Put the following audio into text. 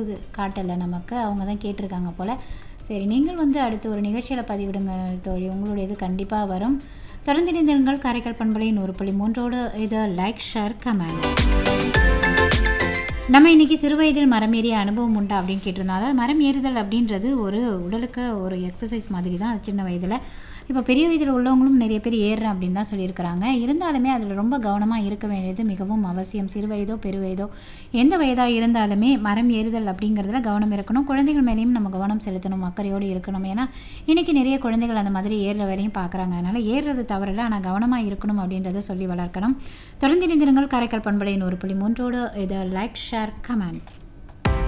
காட்டலை நமக்கு அவங்க தான் கேட்டிருக்காங்க போல் சரி நீங்கள் வந்து அடுத்து ஒரு நிகழ்ச்சியில் பதிவிடுங்க தோழி உங்களுடைய இது கண்டிப்பாக வரும் தொடர்ந்து இணைந்திருங்கள் காரைக்கால் பண்பலை நூறு புள்ளி மூன்றோடு இது லைக் ஷேர் கமெண்ட் நம்ம இன்னைக்கு சிறு வயதில் மரம் ஏறிய அனுபவம் உண்டா அப்படின்னு கேட்டிருந்தோம் அதாவது மரம் ஏறுதல் அப்படின்றது ஒரு உடலுக்கு ஒரு எக்ஸசைஸ் மாதிரி தான் அது சின்ன வயதில் இப்போ பெரிய வயதில் உள்ளவங்களும் நிறைய பேர் ஏறுறேன் அப்படின்னு தான் சொல்லியிருக்கிறாங்க இருந்தாலுமே அதில் ரொம்ப கவனமாக இருக்க வேண்டியது மிகவும் அவசியம் சிறு வயதோ பெரு வயதோ எந்த வயதாக இருந்தாலுமே மரம் ஏறுதல் அப்படிங்கிறதுல கவனம் இருக்கணும் குழந்தைகள் மேலேயும் நம்ம கவனம் செலுத்தணும் அக்கறையோடு இருக்கணும் ஏன்னா இன்றைக்கி நிறைய குழந்தைகள் அந்த மாதிரி ஏறுற வேலையும் பார்க்குறாங்க அதனால் ஏறுறது தவறில்லை ஆனால் கவனமாக இருக்கணும் அப்படின்றத சொல்லி வளர்க்கணும் தொடர்ந்து இணைந்திருங்கள் காரைக்கால் பண்பலை நூறு புள்ளி மூன்றோடு இது லைக் ஷேர் கமெண்ட்